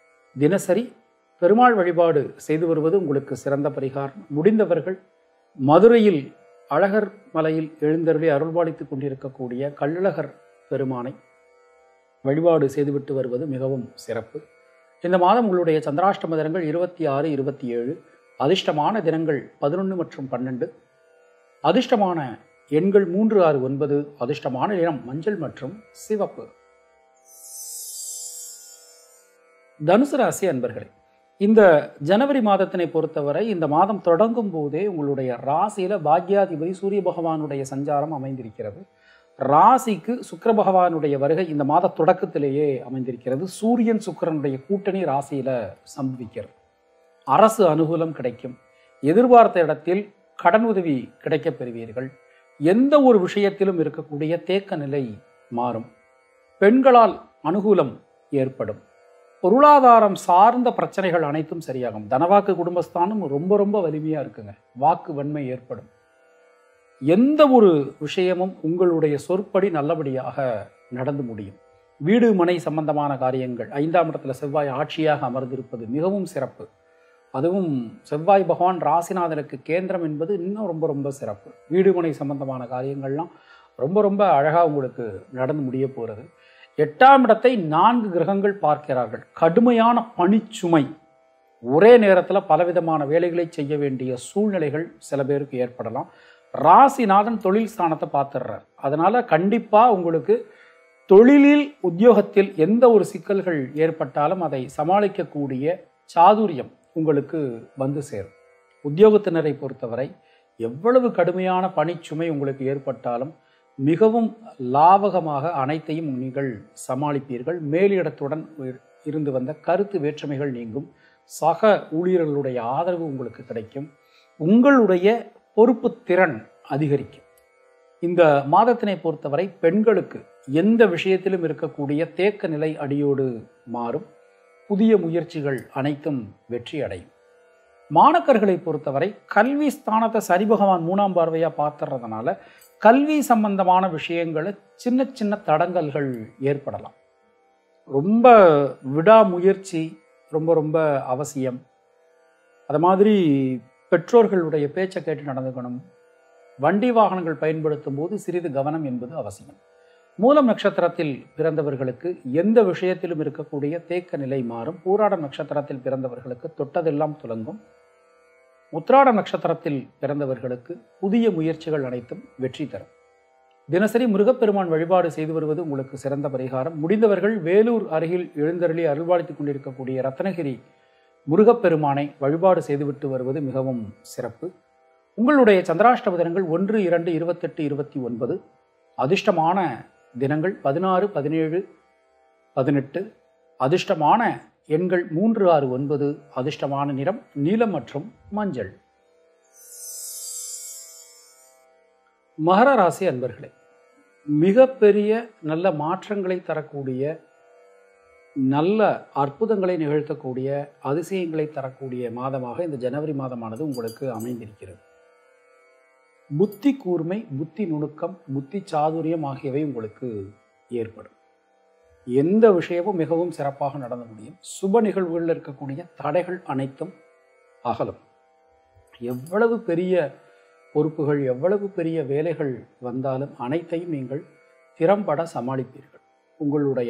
தினசரி பெருமாள் வழிபாடு செய்து வருவது உங்களுக்கு சிறந்த பரிகாரம் முடிந்தவர்கள் மதுரையில் அழகர் மலையில் எழுந்தருளி அருள்பாலித்துக் கொண்டிருக்கக்கூடிய கள்ளழகர் பெருமானை வழிபாடு செய்துவிட்டு வருவது மிகவும் சிறப்பு இந்த மாதம் உங்களுடைய சந்திராஷ்டம தினங்கள் இருபத்தி ஆறு இருபத்தி ஏழு அதிர்ஷ்டமான தினங்கள் பதினொன்று மற்றும் பன்னெண்டு அதிர்ஷ்டமான எண்கள் மூன்று ஆறு ஒன்பது அதிர்ஷ்டமான நிறம் மஞ்சள் மற்றும் சிவப்பு தனுசு ராசி அன்பர்களே இந்த ஜனவரி மாதத்தினை பொறுத்தவரை இந்த மாதம் தொடங்கும் போதே உங்களுடைய ராசியில பாக்யாதிபதி சூரிய பகவானுடைய சஞ்சாரம் அமைந்திருக்கிறது ராசிக்கு சுக்கிர பகவானுடைய வருகை இந்த மாத தொடக்கத்திலேயே அமைந்திருக்கிறது சூரியன் சுக்கிரனுடைய கூட்டணி ராசியில சம்பவிக்கிறது அரசு அனுகூலம் கிடைக்கும் எதிர்பார்த்த இடத்தில் கடன் உதவி கிடைக்கப் பெறுவீர்கள் எந்த ஒரு விஷயத்திலும் இருக்கக்கூடிய தேக்க நிலை மாறும் பெண்களால் அனுகூலம் ஏற்படும் பொருளாதாரம் சார்ந்த பிரச்சனைகள் அனைத்தும் சரியாகும் தனவாக்கு குடும்பஸ்தானம் ரொம்ப ரொம்ப வலிமையா இருக்குங்க வாக்கு வன்மை ஏற்படும் எந்த ஒரு விஷயமும் உங்களுடைய சொற்படி நல்லபடியாக நடந்து முடியும் வீடு மனை சம்பந்தமான காரியங்கள் ஐந்தாம் இடத்துல செவ்வாய் ஆட்சியாக அமர்ந்திருப்பது மிகவும் சிறப்பு அதுவும் செவ்வாய் பகவான் ராசிநாதனுக்கு கேந்திரம் என்பது இன்னும் ரொம்ப ரொம்ப சிறப்பு வீடு மனை சம்பந்தமான காரியங்கள்லாம் ரொம்ப ரொம்ப அழகாக உங்களுக்கு நடந்து முடிய போகிறது எட்டாம் இடத்தை நான்கு கிரகங்கள் பார்க்கிறார்கள் கடுமையான பணிச்சுமை ஒரே நேரத்தில் பலவிதமான வேலைகளை செய்ய வேண்டிய சூழ்நிலைகள் சில பேருக்கு ஏற்படலாம் ராசிநாதன் தொழில் ஸ்தானத்தை பார்த்துடுறார் அதனால கண்டிப்பாக உங்களுக்கு தொழிலில் உத்தியோகத்தில் எந்த ஒரு சிக்கல்கள் ஏற்பட்டாலும் அதை சமாளிக்கக்கூடிய சாதுரியம் உங்களுக்கு வந்து சேரும் உத்தியோகத்தினரை பொறுத்தவரை எவ்வளவு கடுமையான பணிச்சுமை உங்களுக்கு ஏற்பட்டாலும் மிகவும் லாபகமாக அனைத்தையும் நீங்கள் சமாளிப்பீர்கள் மேலிடத்துடன் இருந்து வந்த கருத்து வேற்றுமைகள் நீங்கும் சக ஊழியர்களுடைய ஆதரவு உங்களுக்கு கிடைக்கும் உங்களுடைய பொறுப்பு திறன் அதிகரிக்கும் இந்த மாதத்தினை பொறுத்தவரை பெண்களுக்கு எந்த விஷயத்திலும் இருக்கக்கூடிய தேக்க நிலை அடியோடு மாறும் புதிய முயற்சிகள் அனைத்தும் வெற்றி அடையும் மாணக்கர்களை பொறுத்தவரை கல்வி ஸ்தானத்தை சரி பகவான் மூணாம் பார்வையா பார்த்துறதுனால கல்வி சம்பந்தமான விஷயங்களை சின்ன சின்ன தடங்கல்கள் ஏற்படலாம் ரொம்ப விடாமுயற்சி ரொம்ப ரொம்ப அவசியம் அது மாதிரி பெற்றோர்களுடைய பேச்சை கேட்டு நடந்துக்கணும் வண்டி வாகனங்கள் பயன்படுத்தும் போது சிறிது கவனம் என்பது அவசியம் மூலம் நட்சத்திரத்தில் பிறந்தவர்களுக்கு எந்த விஷயத்திலும் இருக்கக்கூடிய தேக்க நிலை மாறும் பூராடம் நட்சத்திரத்தில் பிறந்தவர்களுக்கு தொட்டதெல்லாம் துலங்கும் உத்ராட நட்சத்திரத்தில் பிறந்தவர்களுக்கு புதிய முயற்சிகள் அனைத்தும் வெற்றி தரும் தினசரி முருகப்பெருமான் வழிபாடு செய்து வருவது உங்களுக்கு சிறந்த பரிகாரம் முடிந்தவர்கள் வேலூர் அருகில் எழுந்தருளி அருள்வாளித்துக் கொண்டிருக்கக்கூடிய ரத்னகிரி முருகப்பெருமானை வழிபாடு செய்துவிட்டு வருவது மிகவும் சிறப்பு உங்களுடைய சந்திராஷ்டம தினங்கள் ஒன்று இரண்டு இருபத்தெட்டு இருபத்தி ஒன்பது அதிர்ஷ்டமான தினங்கள் பதினாறு பதினேழு பதினெட்டு அதிர்ஷ்டமான எண்கள் மூன்று ஆறு ஒன்பது அதிர்ஷ்டமான நிறம் நீலம் மற்றும் மஞ்சள் மகர ராசி அன்பர்களே மிகப்பெரிய நல்ல மாற்றங்களை தரக்கூடிய நல்ல அற்புதங்களை நிகழ்த்தக்கூடிய அதிசயங்களை தரக்கூடிய மாதமாக இந்த ஜனவரி மாதமானது உங்களுக்கு அமைந்திருக்கிறது புத்தி கூர்மை புத்தி நுணுக்கம் புத்தி சாதுரியம் ஆகியவை உங்களுக்கு ஏற்படும் எந்த விஷயமும் மிகவும் சிறப்பாக நடந்து முடியும் சுப நிகழ்வுகளில் இருக்கக்கூடிய தடைகள் அனைத்தும் அகலும் எவ்வளவு பெரிய பொறுப்புகள் எவ்வளவு பெரிய வேலைகள் வந்தாலும் அனைத்தையும் நீங்கள் திறம்பட சமாளிப்பீர்கள் உங்களுடைய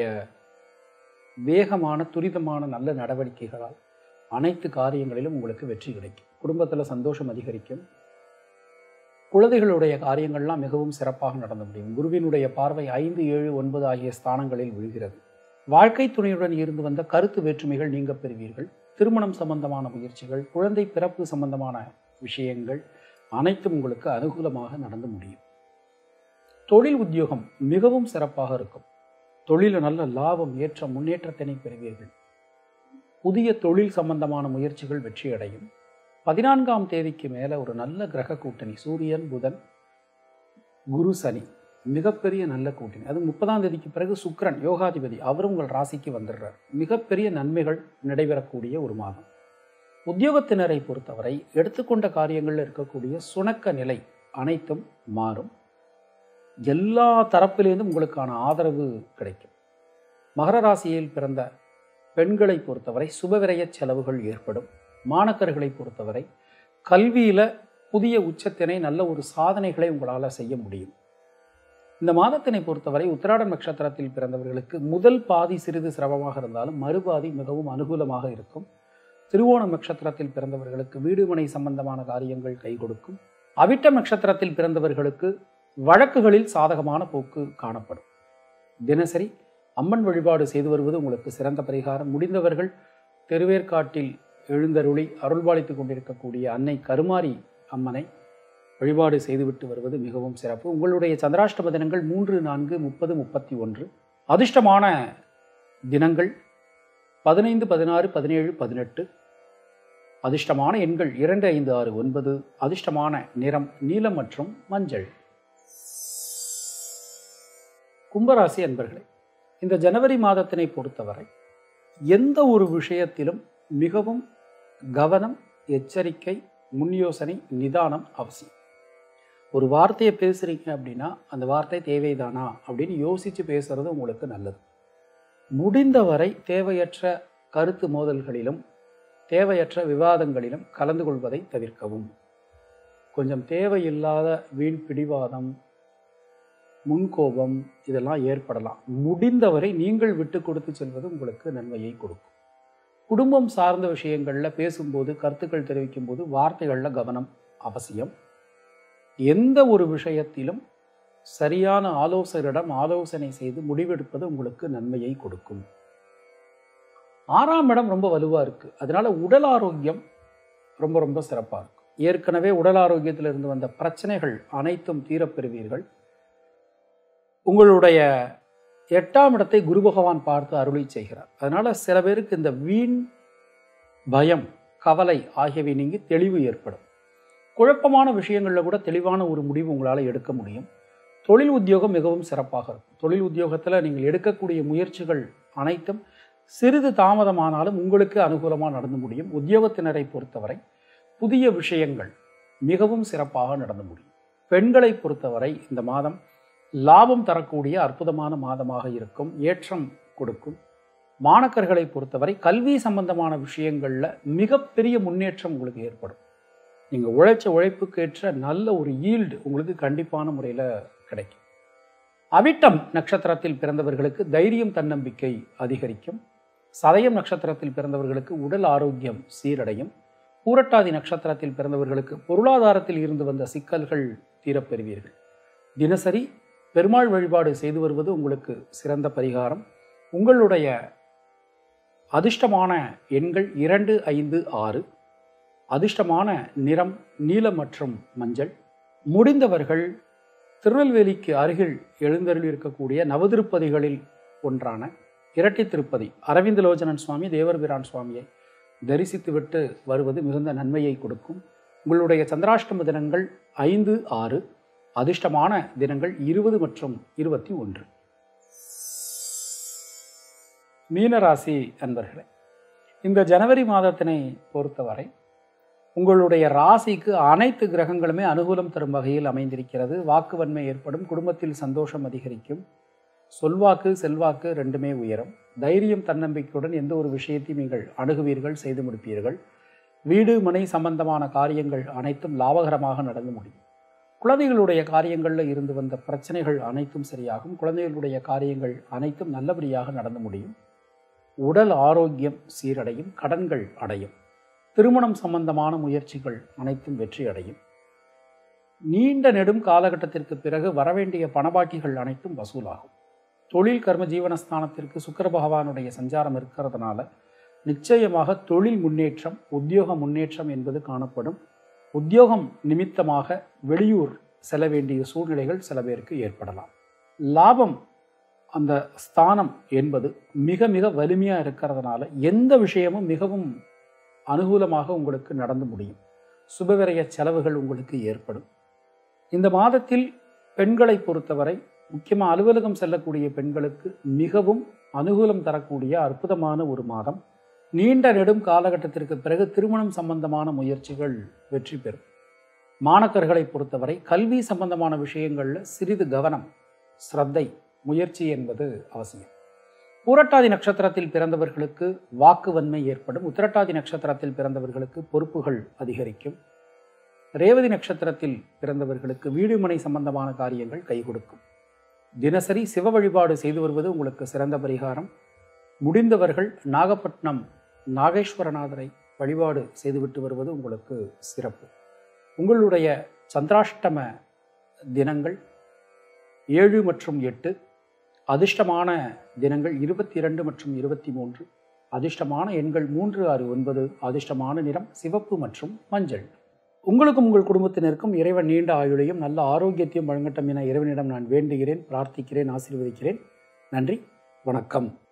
வேகமான துரிதமான நல்ல நடவடிக்கைகளால் அனைத்து காரியங்களிலும் உங்களுக்கு வெற்றி கிடைக்கும் குடும்பத்தில் சந்தோஷம் அதிகரிக்கும் குழந்தைகளுடைய காரியங்கள்லாம் மிகவும் சிறப்பாக நடந்து முடியும் குருவினுடைய பார்வை ஐந்து ஏழு ஒன்பது ஆகிய ஸ்தானங்களில் விழுகிறது வாழ்க்கை துணையுடன் இருந்து வந்த கருத்து வேற்றுமைகள் நீங்க பெறுவீர்கள் திருமணம் சம்பந்தமான முயற்சிகள் குழந்தை பிறப்பு சம்பந்தமான விஷயங்கள் அனைத்தும் உங்களுக்கு அனுகூலமாக நடந்து முடியும் தொழில் உத்தியோகம் மிகவும் சிறப்பாக இருக்கும் தொழிலில் நல்ல லாபம் ஏற்ற முன்னேற்றத்தினை பெறுவீர்கள் புதிய தொழில் சம்பந்தமான முயற்சிகள் வெற்றியடையும் பதினான்காம் தேதிக்கு மேலே ஒரு நல்ல கிரக கூட்டணி சூரியன் புதன் குரு சனி மிகப்பெரிய நல்ல கூட்டணி அது முப்பதாம் தேதிக்கு பிறகு சுக்கிரன் யோகாதிபதி அவரும் உங்கள் ராசிக்கு வந்துடுறார் மிகப்பெரிய நன்மைகள் நடைபெறக்கூடிய ஒரு மாதம் உத்தியோகத்தினரை பொறுத்தவரை எடுத்துக்கொண்ட காரியங்களில் இருக்கக்கூடிய சுணக்க நிலை அனைத்தும் மாறும் எல்லா தரப்பிலேருந்தும் உங்களுக்கான ஆதரவு கிடைக்கும் மகர ராசியில் பிறந்த பெண்களை பொறுத்தவரை சுபவிரய செலவுகள் ஏற்படும் மாணக்கர்களை பொறுத்தவரை கல்வியில் புதிய உச்சத்தினை நல்ல ஒரு சாதனைகளை உங்களால் செய்ய முடியும் இந்த மாதத்தினை பொறுத்தவரை உத்திராட நட்சத்திரத்தில் பிறந்தவர்களுக்கு முதல் பாதி சிறிது சிரமமாக இருந்தாலும் மறுபாதி மிகவும் அனுகூலமாக இருக்கும் திருவோணம் நட்சத்திரத்தில் பிறந்தவர்களுக்கு வீடுமனை சம்பந்தமான காரியங்கள் கை கொடுக்கும் அவிட்டம் நட்சத்திரத்தில் பிறந்தவர்களுக்கு வழக்குகளில் சாதகமான போக்கு காணப்படும் தினசரி அம்மன் வழிபாடு செய்து வருவது உங்களுக்கு சிறந்த பரிகாரம் முடிந்தவர்கள் தெருவேற்காட்டில் எழுந்தருளி அருள்பாலித்துக் கொண்டிருக்கக்கூடிய அன்னை கருமாரி அம்மனை வழிபாடு செய்துவிட்டு வருவது மிகவும் சிறப்பு உங்களுடைய சந்திராஷ்டம தினங்கள் மூன்று நான்கு முப்பது முப்பத்தி ஒன்று அதிர்ஷ்டமான தினங்கள் பதினைந்து பதினாறு பதினேழு பதினெட்டு அதிர்ஷ்டமான எண்கள் இரண்டு ஐந்து ஆறு ஒன்பது அதிர்ஷ்டமான நிறம் நீலம் மற்றும் மஞ்சள் கும்பராசி அன்பர்களே இந்த ஜனவரி மாதத்தினை பொறுத்தவரை எந்த ஒரு விஷயத்திலும் மிகவும் கவனம் எச்சரிக்கை முன் யோசனை நிதானம் அவசியம் ஒரு வார்த்தையை பேசுறீங்க அப்படின்னா அந்த வார்த்தை தேவைதானா அப்படின்னு யோசித்து பேசுறது உங்களுக்கு நல்லது முடிந்தவரை தேவையற்ற கருத்து மோதல்களிலும் தேவையற்ற விவாதங்களிலும் கலந்து கொள்வதை தவிர்க்கவும் கொஞ்சம் தேவையில்லாத வீண் பிடிவாதம் முன்கோபம் இதெல்லாம் ஏற்படலாம் முடிந்தவரை நீங்கள் விட்டு கொடுத்து செல்வது உங்களுக்கு நன்மையை கொடுக்கும் குடும்பம் சார்ந்த விஷயங்களில் பேசும்போது கருத்துக்கள் தெரிவிக்கும் போது வார்த்தைகளில் கவனம் அவசியம் எந்த ஒரு விஷயத்திலும் சரியான ஆலோசகரிடம் ஆலோசனை செய்து முடிவெடுப்பது உங்களுக்கு நன்மையை கொடுக்கும் ஆறாம் இடம் ரொம்ப வலுவாக இருக்குது அதனால உடல் ஆரோக்கியம் ரொம்ப ரொம்ப சிறப்பாக இருக்கும் ஏற்கனவே உடல் ஆரோக்கியத்தில் இருந்து வந்த பிரச்சனைகள் அனைத்தும் தீரப்பெறுவீர்கள் உங்களுடைய எட்டாம் இடத்தை குரு பகவான் பார்த்து அருளி செய்கிறார் அதனால சில பேருக்கு இந்த வீண் பயம் கவலை ஆகியவை நீங்கி தெளிவு ஏற்படும் குழப்பமான விஷயங்களில் கூட தெளிவான ஒரு முடிவு உங்களால் எடுக்க முடியும் தொழில் உத்தியோகம் மிகவும் சிறப்பாக இருக்கும் தொழில் உத்தியோகத்தில் நீங்கள் எடுக்கக்கூடிய முயற்சிகள் அனைத்தும் சிறிது தாமதமானாலும் உங்களுக்கு அனுகூலமாக நடந்து முடியும் உத்தியோகத்தினரை பொறுத்தவரை புதிய விஷயங்கள் மிகவும் சிறப்பாக நடந்து முடியும் பெண்களை பொறுத்தவரை இந்த மாதம் லாபம் தரக்கூடிய அற்புதமான மாதமாக இருக்கும் ஏற்றம் கொடுக்கும் மாணக்கர்களை பொறுத்தவரை கல்வி சம்பந்தமான விஷயங்களில் மிகப்பெரிய முன்னேற்றம் உங்களுக்கு ஏற்படும் நீங்கள் உழைச்ச உழைப்புக்கேற்ற நல்ல ஒரு ஈல்டு உங்களுக்கு கண்டிப்பான முறையில் கிடைக்கும் அவிட்டம் நட்சத்திரத்தில் பிறந்தவர்களுக்கு தைரியம் தன்னம்பிக்கை அதிகரிக்கும் சதயம் நட்சத்திரத்தில் பிறந்தவர்களுக்கு உடல் ஆரோக்கியம் சீரடையும் பூரட்டாதி நட்சத்திரத்தில் பிறந்தவர்களுக்கு பொருளாதாரத்தில் இருந்து வந்த சிக்கல்கள் தீரப்பெறுவீர்கள் தினசரி பெருமாள் வழிபாடு செய்து வருவது உங்களுக்கு சிறந்த பரிகாரம் உங்களுடைய அதிர்ஷ்டமான எண்கள் இரண்டு ஐந்து ஆறு அதிர்ஷ்டமான நிறம் நீலம் மற்றும் மஞ்சள் முடிந்தவர்கள் திருநெல்வேலிக்கு அருகில் எழுந்தருள் இருக்கக்கூடிய நவதிருப்பதிகளில் ஒன்றான இரட்டை திருப்பதி அரவிந்தலோச்சனன் சுவாமி தேவர்பிரான் சுவாமியை தரிசித்துவிட்டு வருவது மிகுந்த நன்மையை கொடுக்கும் உங்களுடைய சந்திராஷ்டம தினங்கள் ஐந்து ஆறு அதிர்ஷ்டமான தினங்கள் இருபது மற்றும் இருபத்தி ஒன்று மீனராசி அன்பர்களே இந்த ஜனவரி மாதத்தினை பொறுத்தவரை உங்களுடைய ராசிக்கு அனைத்து கிரகங்களுமே அனுகூலம் தரும் வகையில் அமைந்திருக்கிறது வாக்குவன்மை ஏற்படும் குடும்பத்தில் சந்தோஷம் அதிகரிக்கும் சொல்வாக்கு செல்வாக்கு ரெண்டுமே உயரும் தைரியம் தன்னம்பிக்கையுடன் எந்த ஒரு விஷயத்தையும் நீங்கள் அணுகுவீர்கள் செய்து முடிப்பீர்கள் வீடு மனை சம்பந்தமான காரியங்கள் அனைத்தும் லாபகரமாக நடந்து முடியும் குழந்தைகளுடைய காரியங்களில் இருந்து வந்த பிரச்சனைகள் அனைத்தும் சரியாகும் குழந்தைகளுடைய காரியங்கள் அனைத்தும் நல்லபடியாக நடந்து முடியும் உடல் ஆரோக்கியம் சீரடையும் கடன்கள் அடையும் திருமணம் சம்பந்தமான முயற்சிகள் அனைத்தும் வெற்றி அடையும் நீண்ட நெடும் காலகட்டத்திற்கு பிறகு வரவேண்டிய பணபாக்கிகள் அனைத்தும் வசூலாகும் தொழில் கர்ம ஜீவனஸ்தானத்திற்கு சுக்கர பகவானுடைய சஞ்சாரம் இருக்கிறதுனால நிச்சயமாக தொழில் முன்னேற்றம் உத்தியோக முன்னேற்றம் என்பது காணப்படும் உத்தியோகம் நிமித்தமாக வெளியூர் செல்ல வேண்டிய சூழ்நிலைகள் சில பேருக்கு ஏற்படலாம் லாபம் அந்த ஸ்தானம் என்பது மிக மிக வலிமையாக இருக்கிறதுனால எந்த விஷயமும் மிகவும் அனுகூலமாக உங்களுக்கு நடந்து முடியும் சுபவிரய செலவுகள் உங்களுக்கு ஏற்படும் இந்த மாதத்தில் பெண்களை பொறுத்தவரை முக்கியமாக அலுவலகம் செல்லக்கூடிய பெண்களுக்கு மிகவும் அனுகூலம் தரக்கூடிய அற்புதமான ஒரு மாதம் நீண்ட நெடும் காலகட்டத்திற்கு பிறகு திருமணம் சம்பந்தமான முயற்சிகள் வெற்றி பெறும் மாணக்கர்களை பொறுத்தவரை கல்வி சம்பந்தமான விஷயங்களில் சிறிது கவனம் ஸ்ரத்தை முயற்சி என்பது அவசியம் பூரட்டாதி நட்சத்திரத்தில் பிறந்தவர்களுக்கு வாக்குவன்மை ஏற்படும் உத்திரட்டாதி நட்சத்திரத்தில் பிறந்தவர்களுக்கு பொறுப்புகள் அதிகரிக்கும் ரேவதி நட்சத்திரத்தில் பிறந்தவர்களுக்கு வீடு மனை சம்பந்தமான காரியங்கள் கை கொடுக்கும் தினசரி சிவ வழிபாடு செய்து வருவது உங்களுக்கு சிறந்த பரிகாரம் முடிந்தவர்கள் நாகப்பட்டினம் நாகேஸ்வரநாதரை வழிபாடு செய்துவிட்டு வருவது உங்களுக்கு சிறப்பு உங்களுடைய சந்திராஷ்டம தினங்கள் ஏழு மற்றும் எட்டு அதிர்ஷ்டமான தினங்கள் இருபத்தி இரண்டு மற்றும் இருபத்தி மூன்று அதிர்ஷ்டமான எண்கள் மூன்று ஆறு ஒன்பது அதிர்ஷ்டமான நிறம் சிவப்பு மற்றும் மஞ்சள் உங்களுக்கும் உங்கள் குடும்பத்தினருக்கும் இறைவன் நீண்ட ஆயுளையும் நல்ல ஆரோக்கியத்தையும் வழங்கட்டும் என இறைவனிடம் நான் வேண்டுகிறேன் பிரார்த்திக்கிறேன் ஆசீர்வதிக்கிறேன் நன்றி வணக்கம்